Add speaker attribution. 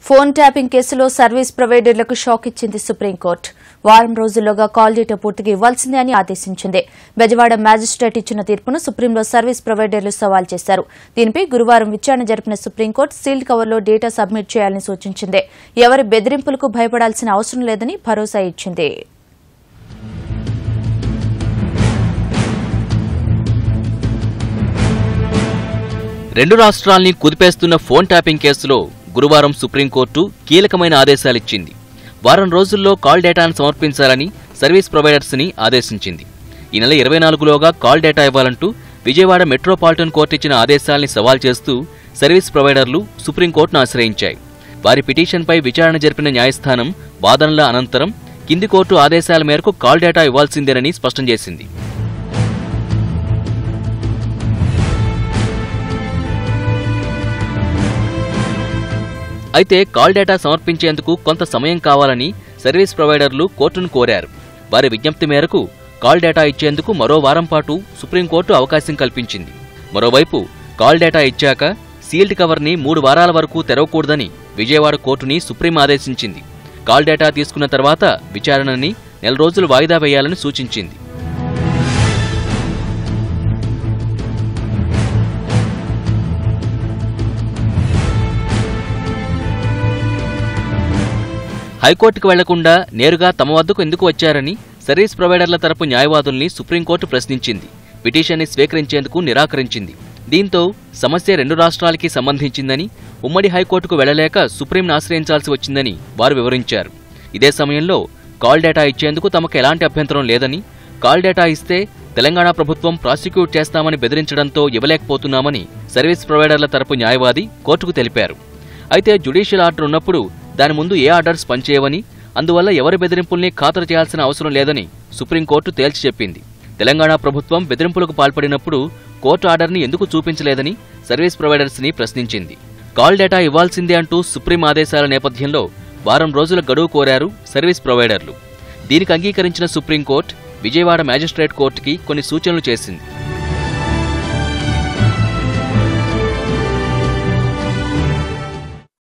Speaker 1: phone tapping కేసులో service ప్రొవైడర్లకు shock ఇచ్చింది సుప్రీంకోర్టు వారం రోజుల్లోగా కాల్ డేటా పూర్తిగా ఇవ్వాల్సిందే అని ఆదేశించింది బెజవాడ మ్యాజిస్ట్రేట్ ఇచ్చిన తీర్పును సుప్రీంలో సర్వీస్ ప్రొవైడర్లు సవాల్ చేశారు దీనిపై గురువారం విచారణ జరిపిన సుప్రీంకోర్టు సీల్డ్ కవర్లో డేటా సబ్మిట్ చేయాలని సూచించింది ఎవరి బెదిరింపులకు భయపడాల్సిన అవసరం లేదని భరోసా ఇచ్చింది
Speaker 2: రెండు రాష్ట్రాల్ని కుదిపేస్తున్న ఫోన్ ట్యాపింగ్ కేసులో గురువారం సుప్రీంకోర్టు కీలకమైన ఆదేశాలిచ్చింది వారం రోజుల్లో కాల్ డేటాను సమర్పించాలని సర్వీస్ ప్రొవైడర్స్ని ఆదేశించింది ఈ నెల ఇరవై నాలుగులోగా కాల్ డేటా ఇవ్వాలంటూ విజయవాడ మెట్రోపాలిటన్ కోర్టు ఇచ్చిన ఆదేశాల్ని సవాల్ చేస్తూ సర్వీస్ ప్రొవైడర్లు సుప్రీంకోర్టును ఆశ్రయించాయి వారి పిటిషన్పై విచారణ జరిపిన న్యాయస్థానం వాదనల అనంతరం కింది కోర్టు ఆదేశాల మేరకు కాల్ డేటా ఇవ్వాల్సిందేనని స్పష్టం చేసింది అయితే కాల్ డేటా సమర్పించేందుకు కొంత సమయం కావాలని సర్వీస్ ప్రొవైడర్లు కోర్టును కోరారు వారి విజ్ఞప్తి మేరకు కాల్ డేటా ఇచ్చేందుకు మరో వారం పాటు సుప్రీంకోర్టు అవకాశం కల్పించింది మరోవైపు కాల్ డేటా ఇచ్చాక సీల్డ్ కవర్ని మూడు వారాల వరకు తెరవకూడదని విజయవాడ కోర్టుని సుప్రీం ఆదేశించింది కాల్ డేటా తీసుకున్న తర్వాత విచారణని నెల రోజులు వాయిదా వేయాలని సూచించింది హైకోర్టుకు వెళ్లకుండా నేరుగా తమ వద్దకు ఎందుకు వచ్చారని సర్వీస్ ప్రొవైడర్ల తరపు న్యాయవాదుల్ని సుప్రీంకోర్టు ప్రశ్నించింది పిటిషన్ని స్వీకరించేందుకు నిరాకరించింది దీంతో సమస్య రెండు రాష్ట్రాలకి సంబంధించిందని ఉమ్మడి హైకోర్టుకు వెళ్లలేక సుప్రీంను ఆశ్రయించాల్సి వచ్చిందని వారు వివరించారు ఇదే సమయంలో కాల్ డేటా ఇచ్చేందుకు తమకు ఎలాంటి అభ్యంతరం లేదని కాల్ డేటా ఇస్తే తెలంగాణ ప్రభుత్వం ప్రాసిక్యూట్ చేస్తామని బెదిరించడంతో ఇవ్వలేకపోతున్నామని సర్వీస్ ప్రొవైడర్ల తరపు న్యాయవాది కోర్టుకు తెలిపారు అయితే జ్యుడిషియల్ ఆర్డర్ ఉన్నప్పుడు దాని ముందు ఏ ఆర్డర్స్ పనిచేయవని అందువల్ల ఎవరి బెదిరింపుల్ని ఖాతరు చేయాల్సిన అవసరం లేదని సుప్రీంకోర్టు తేల్చి చెప్పింది తెలంగాణ ప్రభుత్వం బెదిరింపులకు పాల్పడినప్పుడు కోర్టు ఆర్డర్ని ఎందుకు చూపించలేదని సర్వీస్ ప్రొవైడర్స్ని ప్రశ్నించింది కాల్ డేటా ఇవ్వాల్సిందే అంటూ సుప్రీం ఆదేశాల నేపథ్యంలో వారం రోజుల గడువు కోరారు సర్వీస్ ప్రొవైడర్లు దీనికి అంగీకరించిన సుప్రీంకోర్టు విజయవాడ మ్యాజిస్ట్రేట్ కోర్టుకి కొన్ని సూచనలు చేసింది